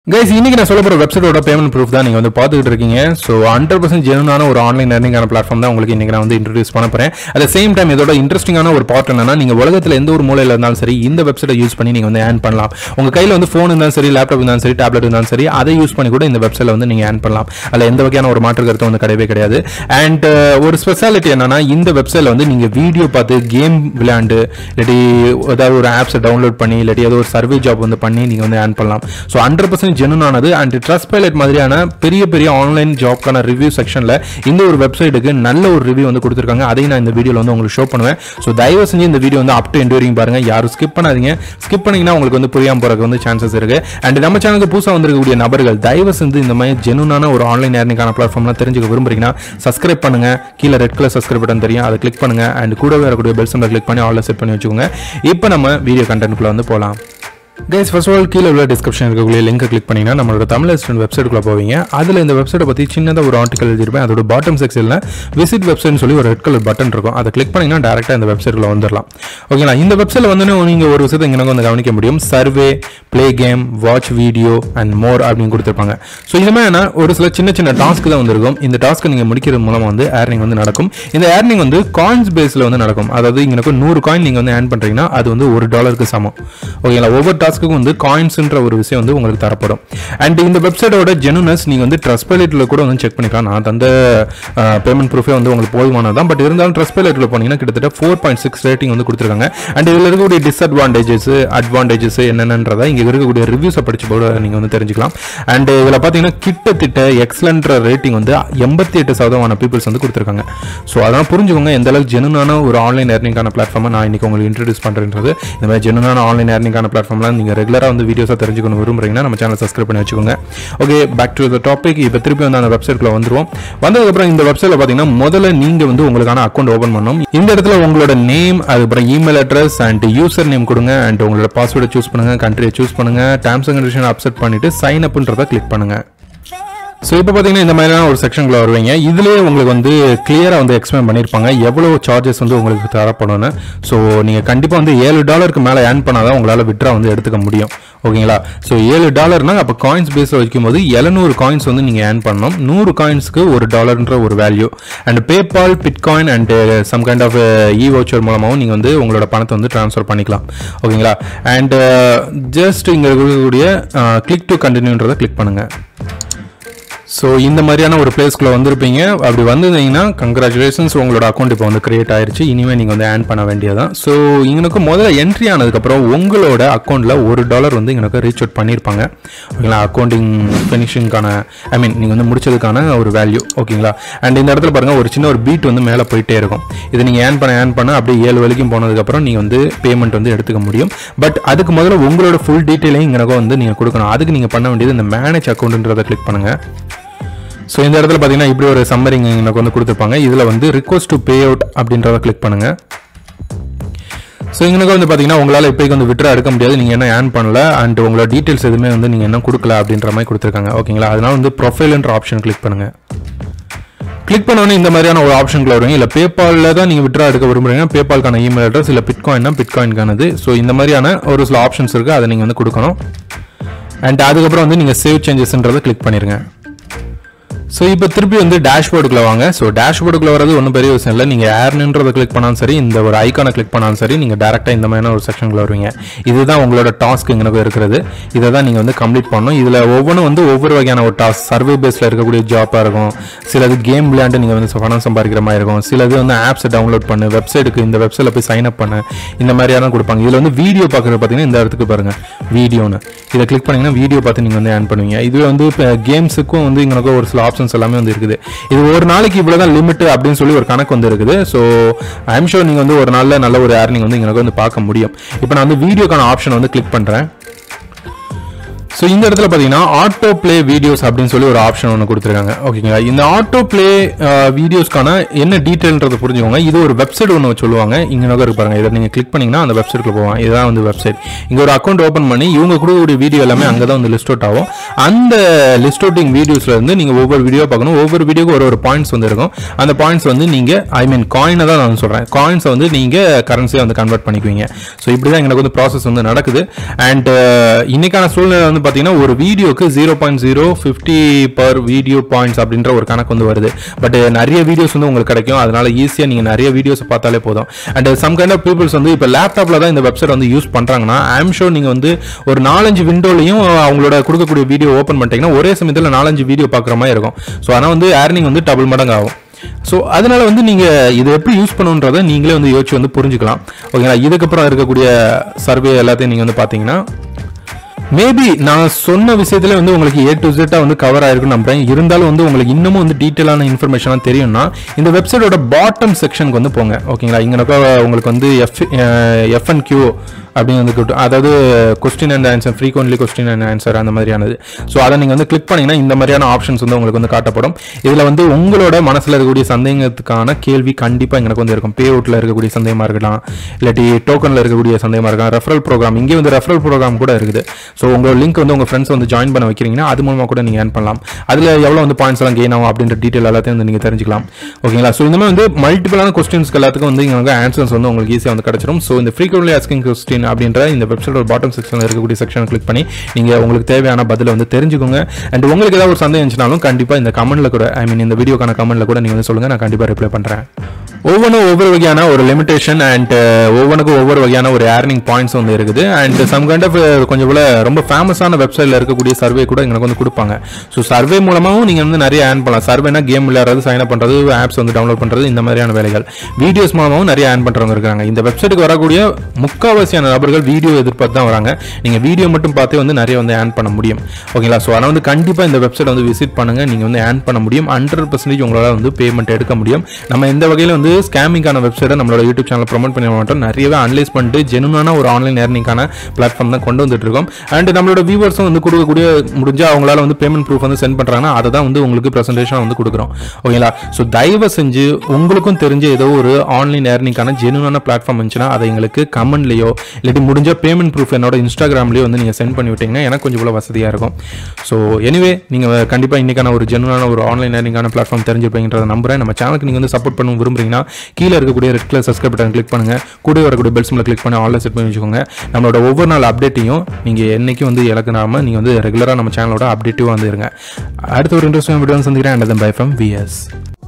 guys இன்னைக்கு நான் சொல்ல போற வெப்சைட்டோட பேமெண்ட் ப்ரூஃப் தான் நீங்க வந்து பார்த்துக்கிட்டு இருக்கீங்க ஸோ ஹண்ட்ரட் பர்சன்ட் ஜெனுனான ஒரு ஆன்லைன் லர்னிங்கான பிளாட்ஃபார்ம் தான் உங்களுக்கு இன்னைக்கு நான் வந்து இன்ட்ரடியூஸ் பண்ண போறேன் அட் சேம் டைம் இதோட இன்ட்ரெஸ்டிங்கான ஒரு பார்ட் என்னன்னா நீங்க உலகத்துல எந்த ஒரு மூலையில இருந்தாலும் சரி இந்த வெப்சைட்டை யூஸ் பண்ணி நீங்க வந்து ஏர்ன் பண்ணலாம் உங்க கையில வந்து ஃபோன் இருந்தாலும் சரி லேப்டாப் இருந்தாலும் சரி டேப்லெட் இருந்தாலும் சரி அதை யூஸ் பண்ணி கூட இந்த வெப்சைட்ல வந்து நீங்க ஏர்ன் பண்ணலாம் அதில் எந்த வகையான ஒரு மாற்று கருத்தும் வந்து கிடையவே கிடையாது அண்ட் ஒரு ஸ்பெஷாலிட்டி என்னன்னா இந்த வெப்சைட்ல வந்து நீங்க வீடியோ பார்த்து கேம் விளையாண்டு இல்லாட்டி ஏதாவது ஒரு ஆப்ஸை டவுன்லோட் பண்ணி இல்லாட்டி ஏதோ ஒரு சர்வே ஜாப் வந்து பண்ணி நீங்க வந்து ஏர்ன் பண்ணலாம் ஸோ ஹண்ட்ரட் பர்சன்ட் ஜெனுன் ஆனது அண்ட் ட்ரஸ்ட் பைலட் மாதிரியான பெரிய பெரிய ஆன்லைன் ஜாப்க்கான ரிவ்யூ செக்ஷன்ல இந்த ஒரு வெப்சைட்டுக்கு நல்ல ஒரு ரிவ்யூ வந்து கொடுத்துருக்காங்க அதையும் நான் இந்த வீடியோல வந்து உங்களுக்கு ஷோ பண்ணுவேன் ஸோ தயவு செஞ்சு இந்த வீடியோ வந்து அப் டு எண்ட் வரைக்கும் பாருங்க யாரும் ஸ்கிப் பண்ணாதீங்க ஸ்கிப் பண்ணீங்கன்னா உங்களுக்கு வந்து புரியாம போறதுக்கு வந்து சான்சஸ் இருக்கு அண்ட் நம்ம சேனலுக்கு புதுசாக வந்திருக்கக்கூடிய நபர்கள் தயவு செஞ்சு இந்த மாதிரி ஜெனுனான ஒரு ஆன்லைன் ஏர்னிங்கான பிளாட்ஃபார்ம்லாம் தெரிஞ்சுக்க விரும்புறீங்கன்னா சப்ஸ்கிரைப் பண்ணுங்க கீழே ரெட் கலர் சப்ஸ்கிரைப் பட்டன் தெரியும் அதை கிளிக் பண்ணுங்க அண்ட் கூடவே வரக்கூடிய பெல் சிம்பிள் கிளிக் பண்ணி ஆல்ல செட் பண்ணி வச்சுக்கோங்க இப்போ நம்ம வீடியோ கண்டென்ட்குள்ள வந்து போகலாம் கைஸ் ஃபர்ஸ்ட் ஆல் கீழே உள்ள டிஸ்கிரிப்ஷன் இருக்கக்கூடிய லிங்க் கிளிக் பண்ணிங்கன்னா நம்மளோட தமிழ் ரெஸ்டாரண்ட் வெப்சைட்டுக்குள்ள போவீங்க அதில் இந்த வெப்சைட்டை பற்றி சின்னதாக ஒரு ஆர்டிக்கல் எழுதிருப்பேன் அதோட பாட்டம் செக்ஷனில் விசிட் வெப்சைட்னு சொல்லி ஒரு ரெட் கலர் பட்டன் இருக்கும் அதை கிளிக் பண்ணிங்கன்னா டேரெக்டாக இந்த வெப்சைட்டுக்குள்ள வந்துடலாம் ஓகேங்களா இந்த வெப்சைட்டில் வந்து நீங்கள் ஒரு விஷயத்தை இங்கே வந்து கவனிக்க முடியும் survey play game watch video and more அப்படின்னு கொடுத்துருப்பாங்க ஸோ இது மாதிரி ஒரு சில சின்ன சின்ன டாஸ்க் தான் வந்திருக்கும் இந்த டாஸ்க்கை நீங்கள் முடிக்கிறது மூலமாக வந்து ஏர்னிங் வந்து நடக்கும் இந்த ஏர்னிங் வந்து காயின்ஸ் பேஸில் வந்து நடக்கும் அதாவது இங்கே நூறு காயின் நீங்கள் வந்து ஏர்ன் பண்ணுறீங்கன்னா அது வந்து ஒரு டாலருக்கு சமம் ஓகேங்களா ஒவ்வொரு டாஸ்க்குக்கும் வந்து காயின்ஸ்ன்ற ஒரு விஷயம் வந்து உங்களுக்கு தரப்படும் அண்ட் இந்த வெப்சைட்டோட ஜெனுனஸ் நீங்கள் வந்து ட்ரஸ்ட் பைலட்டில் கூட வந்து செக் பண்ணிக்கலாம் நான் தந்த பேமெண்ட் ப்ரூஃபே வந்து உங்களுக்கு போதுமானது தான் பட் இருந்தாலும் ட்ரஸ்ட் பைலட்டில் போனீங்கன்னா கிட்டத்தட்ட ஃபோர் பாயிண்ட் சிக்ஸ் ரேட்டிங் வந்து கொடுத்துருக்காங்க அண்ட் இதில் இருக்கக்கூடிய டிஸ்அட்வான்டேஜஸ் அட்வான்டேஜஸ் என்னென்னன்றதை இங்கே இருக்கக்கூடிய ரிவ்யூஸை படிச்சு போட நீங்கள் வந்து தெரிஞ்சுக்கலாம் அண்ட் இதில் பார்த்தீங்கன்னா கிட்டத்தட்ட எக்ஸலன்ற ரேட்டிங் வந்து எண்பத்தி எட்டு சதவீதமான பீப்புள்ஸ் வந்து கொடுத்துருக்காங்க ஸோ அதெல்லாம் புரிஞ்சுக்கோங்க எந்த அளவுக்கு ஜெனுனான ஒரு ஆன்லைன் ஏர்னிங்கான பிளாட்ஃபார்மை நான் இன்னைக்கு உங்களுக்கு இன்ட்ரடியூஸ் பண்ணுறது இந்த மாதிரி ஜெனுனான ஆன்லைன் ஏர்னிங்கான பிளாட்ஃபார்ம்லாம் நீங்கள் ரெகுலராக வந்து வீடியோஸாக தெரிஞ்சுக்கணும் விரும்புறீங்கன்னா நம்ம சேனல் சப்ஸ்கிரைப் பண்ணி வச்சுக்கோங்க okay back to the topic இப்போ திருப்பி வந்து அந்த வெப்சைட்குள்ள வந்துருவோம் வந்ததுக்கப்புறம் இந்த வெப்சைட்ல பார்த்தீங்கன்னா முதல்ல நீங்கள் வந்து உங்களுக்கான அக்கௌண்ட் ஓப்பன் பண்ணணும் இந்த இடத்துல உங்களோட நேம் அதுக்கப்புறம் email address and user name கொடுங்க அண்ட் உங்களோட பாஸ்வேர்டை சூஸ் பண்ணுங்க கண்ட்ரியை சூஸ் பண்ணுங்க டேர்ம்ஸ் அண்ட் கண்டிஷன் அப்செட் பண்ணிட்டு சைன் அப்ன்றதை கிளிக் பண்ணுங்க ஸோ இப்போ பார்த்தீங்கன்னா இந்த மாதிரியான ஒரு செக்ஷனுக்குள்ள வருவீங்க இதுலேயே உங்களுக்கு வந்து கிளியராக வந்து எக்ஸ்பிளைன் பண்ணியிருப்பாங்க எவ்வளோ சார்ஜஸ் வந்து உங்களுக்கு தரப்படும்னு ஸோ நீங்கள் கண்டிப்பாக வந்து ஏழு டாலருக்கு மேலே ஏர்ன் பண்ணாதான் உங்களால் விட்ரா வந்து எடுத்துக்க முடியும் ஓகேங்களா ஸோ ஏழு டாலர்னா அப்போ காயின்ஸ் பேஸில் வைக்கும்போது எழுநூறு காயின்ஸ் வந்து நீங்கள் ஏர்ன் பண்ணணும் நூறு காயின்ஸ்க்கு ஒரு டாலர்ன்ற ஒரு value and PayPal Bitcoin and some kind of e voucher மூலமாகவும் நீங்கள் வந்து உங்களோட பணத்தை வந்து ட்ரான்ஸ்ஃபர் பண்ணிக்கலாம் ஓகேங்களா அண்ட் ஜஸ்ட் இங்கே இருக்கக்கூடிய கிளிக் டு கண்டினியூன்றதை கிளிக் பண்ணுங்கள் ஸோ இந்த மாதிரியான ஒரு பிளேஸ்க்குள்ள வந்திருப்பீங்க அப்படி வந்திருந்தீங்கன்னா கங்க்ராச்சுலேஷன்ஸ் உங்களோட அக்கௌண்ட் இப்போ வந்து கிரியேட் ஆயிருச்சு இனிமேல் நீங்கள் வந்து ஆன் பண்ண வேண்டியதான் ஸோ இங்கனுக்கு முதல்ல என்ட்ரி ஆனதுக்கப்புறம் உங்களோட அக்கௌண்ட்டில் ஒரு டாலர் வந்து இங்கனுக்கு ரீச் அவுட் பண்ணியிருப்பாங்க ஓகேங்களா அக்கௌண்டிங் ஃபினிஷிங்கான ஐ மீன் நீங்கள் வந்து முடிச்சதுக்கான ஒரு வேல்யூ ஓகேங்களா அண்ட் இந்த இடத்துல பாருங்கள் ஒரு சின்ன ஒரு பீட் வந்து மேலே போயிட்டே இருக்கும் இது நீங்கள் ஏன் பண்ண ஏன் பண்ண அப்படியே ஏழு வரைக்கும் போனதுக்கப்புறம் நீங்கள் வந்து பேமெண்ட் வந்து எடுத்துக்க முடியும் பட் அதுக்கு முதல்ல உங்களோட ஃபுல் டீட்டெயிலையும் இங்கே வந்து நீங்கள் கொடுக்கணும் அதுக்கு நீங்கள் பண்ண வேண்டியது இந்த மேனேஜ் அக்கௌண்ட்ன்றதை கிளிக் பண்ணுங்கள் ஸோ இந்த இடத்துல பார்த்தீங்கன்னா இப்படி ஒரு சம்மரிங் எனக்கு வந்து கொடுத்துருப்பாங்க இதில் வந்து ரிக்வஸ்ட் டு பே அவுட் அப்படின்றத கிளிக் பண்ணுங்க ஸோ இங்கே வந்து பார்த்தீங்கன்னா உங்களால் இப்போக்கு வந்து விட்ரா எடுக்க முடியாது நீங்கள் என்ன ஏர்ன் பண்ணல அண்ட் உங்களோட டீட்டெயில்ஸ் எதுவுமே வந்து நீங்கள் என்ன கொடுக்கல அப்படின்ற மாதிரி கொடுத்துருக்காங்க ஓகேங்களா அதனால வந்து ப்ரொஃபைல்ன்ற ஆப்ஷன் கிளிக் பண்ணுங்க கிளிக் பண்ணோன்னே இந்த மாதிரியான ஒரு ஆப்ஷனுக்குள்ள வருவீங்க இல்லை பேபாலில் தான் நீங்கள் விட்ரா எடுக்க விரும்புறீங்க பேபாலுக்கான இமெயில் அட்ரஸ் இல்லை பிட்காயின்னா பிட்காயின்கானது ஸோ இந்த மாதிரியான ஒரு சில ஆப்ஷன்ஸ் இருக்குது அதை நீங்கள் வந்து கொடுக்கணும் அண்ட் அதுக்கப்புறம் வந்து நீங்கள் சேவ் சேஞ்சஸ்ன்றதை கிளிக் பண்ணிடுங்க ஸோ இப்போ திருப்பி வந்து டேஷ்போர்டுக்குள்ள வாங்க ஸோ டேஷ்போர்டுக்குள்ள வரது ஒன்றும் பெரிய விஷயம் இல்லை நீங்கள் ஏர்னுன்றதை கிளிக் பண்ணாலும் சரி இந்த ஒரு ஐக்கானை கிளிக் பண்ணாலும் சரி நீங்கள் டேரெக்டாக இந்த மாதிரியான ஒரு செக்ஷனுக்குள்ள வருவீங்க இதுதான் உங்களோட டாஸ்க் இங்கே இருக்கிறது இதை தான் நீங்கள் வந்து கம்ப்ளீட் பண்ணணும் இதில் ஒவ்வொன்றும் வந்து ஒவ்வொரு வகையான ஒரு டாஸ்க் சர்வே பேஸில் இருக்கக்கூடிய ஜாப்பாக இருக்கும் சிலது கேம் விளையாண்டு நீங்கள் வந்து பணம் சம்பாதிக்கிற மாதிரி இருக்கும் சிலது வந்து ஆப்ஸை டவுன்லோட் பண்ணு வெப்சைட்டுக்கு இந்த வெப்சைட்டில் போய் சைன் அப் பண்ணு இந்த மாதிரியான கொடுப்பாங்க இதில் வந்து வீடியோ பார்க்குறது பார்த்தீங்கன்னா இந்த இடத்துக்கு பாருங்கள் வீடியோன்னு இதை கிளிக் பண்ணிங்கன்னா வீடியோ பார்த்து நீங்கள் வந்து ஏர்ன் பண்ணுவீங்க இது வந்து இப்போ கேம்ஸுக்கும் வந்து இங்கே ஒரு சில ஆப்ஷன்ஸ் எல்லாமே வந்து இருக்குது இது ஒரு நாளைக்கு இவ்வளோதான் லிமிட் அப்படின்னு சொல்லி ஒரு கணக்கு வந்து இருக்குது ஸோ ஐம் ஷோர் நீங்கள் வந்து ஒரு நாளில் நல்ல ஒரு ஏர்னிங் வந்து இங்கே வந்து பார்க்க முடியும் இப்போ நான் வந்து வீடியோக்கான ஆப்ஷன் வந்து கிளிக் பண்ணுறேன் ஸோ இந்த இடத்துல பார்த்தீங்கன்னா ஆட்டோ ப்ளே வீடியோஸ் அப்படின்னு சொல்லி ஒரு ஆப்ஷன் ஒன்று கொடுத்துருக்காங்க ஓகேங்களா இந்த ஆட்டோ ப்ளே வீடியோஸ்க்கான என்ன டீட்டெயில்ன்றதை புரிஞ்சுக்கோங்க இது ஒரு வெப்சைட் ஒன்று சொல்லுவாங்க இங்கே நோக்க இருக்கு பாருங்க இதை நீங்கள் கிளிக் பண்ணிங்கன்னா அந்த வெப்சைட்டுக்கு போவாங்க இதுதான் வந்து வெப்சைட் இங்கே ஒரு அக்கௌண்ட் ஓப்பன் பண்ணி இவங்க கொடுக்கக்கூடிய வீடியோ எல்லாமே அங்கே தான் வந்து லிஸ்ட் அவுட் ஆகும் அந்த லிஸ்ட் அவுட்டிங் வீடியோஸ்ல இருந்து நீங்கள் ஒவ்வொரு வீடியோ பார்க்கணும் ஒவ்வொரு வீடியோக்கு ஒரு ஒரு பாயிண்ட்ஸ் வந்து இருக்கும் அந்த பாயிண்ட்ஸ் வந்து நீங்கள் ஐ மீன் காயினை தான் நான் சொல்கிறேன் காயின்ஸை வந்து நீங்கள் கரன்சியை வந்து கன்வெர்ட் பண்ணிக்குவீங்க ஸோ இப்படி தான் எங்களுக்கு வந்து ப்ராசஸ் வந்து நடக்குது அண்ட் இன்னைக்கான சூழ்நிலை வந்து வந்து பார்த்தீங்கன்னா ஒரு வீடியோக்கு zero point zero fifty per video points அப்படின்ற ஒரு கணக்கு வந்து வருது பட் நிறைய வீடியோஸ் வந்து உங்களுக்கு கிடைக்கும் அதனால ஈஸியாக நீங்கள் நிறைய வீடியோஸ் பார்த்தாலே போதும் and some kind of peoples வந்து இப்போ லேப்டாப்பில் தான் இந்த வெப்சைட் வந்து யூஸ் பண்ணுறாங்கன்னா ஐம் ஷோர் நீங்கள் வந்து ஒரு நாலஞ்சு விண்டோலையும் அவங்களோட கொடுக்கக்கூடிய வீடியோ ஓப்பன் பண்ணிட்டீங்கன்னா ஒரே சமயத்தில் நாலஞ்சு வீடியோ பார்க்குற மாதிரி இருக்கும் ஸோ ஆனால் வந்து ஏர்னிங் வந்து டபுள் மடங்கு ஆகும் ஸோ அதனால வந்து நீங்கள் இதை எப்படி யூஸ் பண்ணுன்றதை நீங்களே வந்து யோசிச்சு வந்து புரிஞ்சுக்கலாம் ஓகேங்களா இதுக்கப்புறம் இருக்கக்கூடிய சர்வே எல்லாத்தையும் நீங்கள் வந்து பார்த்தீங்கன்னா மேபி நான் சொன்ன விஷயத்துல வந்து உங்களுக்கு ஏ டு ஜெட்டா வந்து கவர் ஆயிருக்குன்னு நம்புறேன் இருந்தாலும் வந்து உங்களுக்கு இன்னமும் வந்து டீட்டெயிலான இன்ஃபர்மேஷன் தெரியும்னா இந்த வெப்சைட்டோட பாட்டம் செக்ஷனுக்கு வந்து போங்க ஓகேங்களா இங்கனக்கா உங்களுக்கு வந்து எஃப் எஃப்என் கியூ அப்படின்னு வந்து கூட்டும் அதாவது question and answer frequently question and answer அந்த மாதிரியானது ஸோ அதை நீங்கள் வந்து கிளிக் பண்ணீங்கன்னா இந்த மாதிரியான ஆப்ஷன்ஸ் வந்து உங்களுக்கு வந்து காட்டப்படும் இதில் வந்து உங்களோட மனசில் இருக்கக்கூடிய சந்தேகத்துக்கான கேள்வி கண்டிப்பாக எங்களுக்கு வந்து இருக்கும் பே அவுட்டில் இருக்கக்கூடிய சந்தேகமாக இருக்கலாம் இல்லாட்டி டோக்கனில் இருக்கக்கூடிய சந்தேகமாக இருக்கலாம் ரெஃபரல் ப்ரோக்ராம் இங்கே வந்து ரெஃபரல் ப்ரோக்ராம் கூட இருக்குது ஸோ உங்களோட லிங்க் வந்து உங்கள் ஃப்ரெண்ட்ஸ் வந்து ஜாயின் பண்ண வைக்கிறீங்கன்னா அது மூலமாக கூட நீங்கள் ஏர்ன் பண்ணலாம் அதில் எவ்வளோ வந்து பாயிண்ட்ஸ் எல்லாம் கெயின் ஆகும் அப்படின்ற டீட்டெயில் எல்லாத்தையும் வந்து நீங்கள் தெரிஞ்சுக்கலாம் ஓகேங்களா ஸோ இந்த மாதிரி வந்து மல்டிபிளான கொஸ்டின்ஸ்க்கு எல்லாத்துக்கும் வந்து இங்கே ஆன்சர்ஸ் வந்து உங்களுக்கு ஈஸியாக வந்து கிடச்சிரும் ஸோ இந்த ஃப்ரீக்வெண்ட்லி ஆஸ்கிங் கொஸ்டின் அப்படின்ற இந்த வெப்சைட்டோட பாட்டம் செக்ஷனில் இருக்கக்கூடிய செக்ஷனை கிளிக் பண்ணி நீங்கள் உங்களுக்கு தேவையான பதிலை வந்து தெரிஞ்சுக்கோங்க அண்ட் உங்களுக்கு ஏதாவது ஒரு சந்தேகம் இருந்துச்சுனாலும் கண்டிப்பாக இந்த கமெண்ட்டில் கூட ஐ மீன் இந்த வீடியோக்கான கமெண்ட்டில் கூட நீங்கள் வந்து சொல்லுங்கள் நான் கண்டிப்பாக ரிப்ளை பண்ணுறேன் ஒவ்வொன்றும் ஒவ்வொரு வகையான ஒரு லிமிடேஷன் அண்ட் ஒவ்வொன்றுக்கும் ஒவ்வொரு வகையான ஒரு ஏர்னிங் பாயிண்ட்ஸ் வந்து இருக்குது அண்ட் சம் கைண்ட் ஆஃப் கொஞ்சம் போல ரொம்ப ஃபேமஸான வெப்சைட்டில் இருக்கக்கூடிய சர்வே கூட எனக்கு வந்து கொடுப்பாங்க ஸோ சர்வே மூலமாகவும் நீங்கள் வந்து நிறைய ஏர்ன் பண்ணலாம் சர்வேனா கேம் விளையாடுறது சைன் அப் பண்ணுறது ஆப்ஸ் வந்து டவுன்லோட் பண்ணுறது இந்த மாதிரியான வேலைகள் வீடியோஸ் மூலமாகவும் நிறைய ஏர்ன் பண்ணுறவங்க இருக்காங்க இந்த வெப்சைட்டுக்கு வரக்கூடிய முக்கால்வாசியான நபர்கள் வீடியோ எதிர்பார்த்து தான் வராங்க நீங்கள் வீடியோ மட்டும் பார்த்தே வந்து நிறைய வந்து ஏர்ன் பண்ண முடியும் ஓகேங்களா ஸோ அதனால் வந்து கண்டிப்பாக இந்த வெப்சைட் வந்து விசிட் பண்ணுங்கள் நீங்கள் வந்து ஏர்ன் பண்ண முடியும் ஹண்ட்ரட் பர்சன்டேஜ் உங்களால் வந்து பேமெண்ட் எடுக்க முடியும் நம்ம எந்த வகையில் வந்து ஸ்கேமிங்கான வெப்சைட்டை நம்மளோட யூடியூப் சேனல் ப்ரொமோட் பண்ண மாட்டோம் நிறையவே அனலைஸ் பண்ணிட்டு ஜெனுனான ஒரு ஆன்லைன் ஏர்னிங்கான பிளாட்ஃபார்ம் தான் கொண்டு வந்துட்டு இருக்கோம் அண்ட் நம்மளோட வியூவர்ஸும் வந்து கொடுக்கக்கூடிய முடிஞ்சா அவங்களால வந்து பேமெண்ட் ப்ரூஃப் வந்து சென்ட் பண்ணுறாங்கன்னா அதை தான் வந்து உங்களுக்கு ப்ரெசன்டேஷன் வந்து கொடுக்குறோம் ஓகேங்களா ஸோ தயவு செஞ்சு உங்களுக்கும் தெரிஞ்ச ஏதோ ஒரு ஆன்லைன் ஏர்னிங்கான ஜெனுனான பிளாட்ஃபார்ம் இருந்துச்சுன்னா அதை எங்களுக்கு கமெண்ட்லையோ இல்லாட்டி முடிஞ்ச பேமெண்ட் ப்ரூஃப் என்னோட இன்ஸ்டாகிராம்லேயோ வந்து நீங்கள் சென்ட் பண்ணி விட்டீங்கன்னா எனக்கு கொஞ்சம் இவ்வளோ வசதியாக இருக்கும் ஸோ எனிவே நீங்கள் கண்டிப்பாக இன்றைக்கான ஒரு ஜெனுவான ஒரு ஆன்லைன் ஏர்னிங்கான பிளாட்ஃபார்ம் தெரிஞ்சிருப்பீங்கன்றத நம்புறேன் நம்ம சேனலுக்கு நீங்கள் வந்து சப்போர்ட் பண்ண விரும்புறீங்கன்னா கீழே இருக்கக்கூடிய red colour subscribe button click பண்ணுங்க கூட வரக்கூடிய பெல் சிம்ல கிளிக் பண்ணி ஆன்லைன் செட் பண்ணி வச்சுக்கோங்க நம்மளோட ஒவ்வொரு நாள் அப்டேட்டையும் நீங்கள் என்னைக்கும் வந்து இலக்குனாம நீங்கள் வந்து ரெகுலராக நம்ம சேனலோட அப்டேட்டிவாக வந்து இருங்க அடுத்த ஒரு இன்ட்ரெஸ்டிங் வீடியோ சந்திக்கிறேன் அண்ட் பை ஃப்ரம் விஎஸ்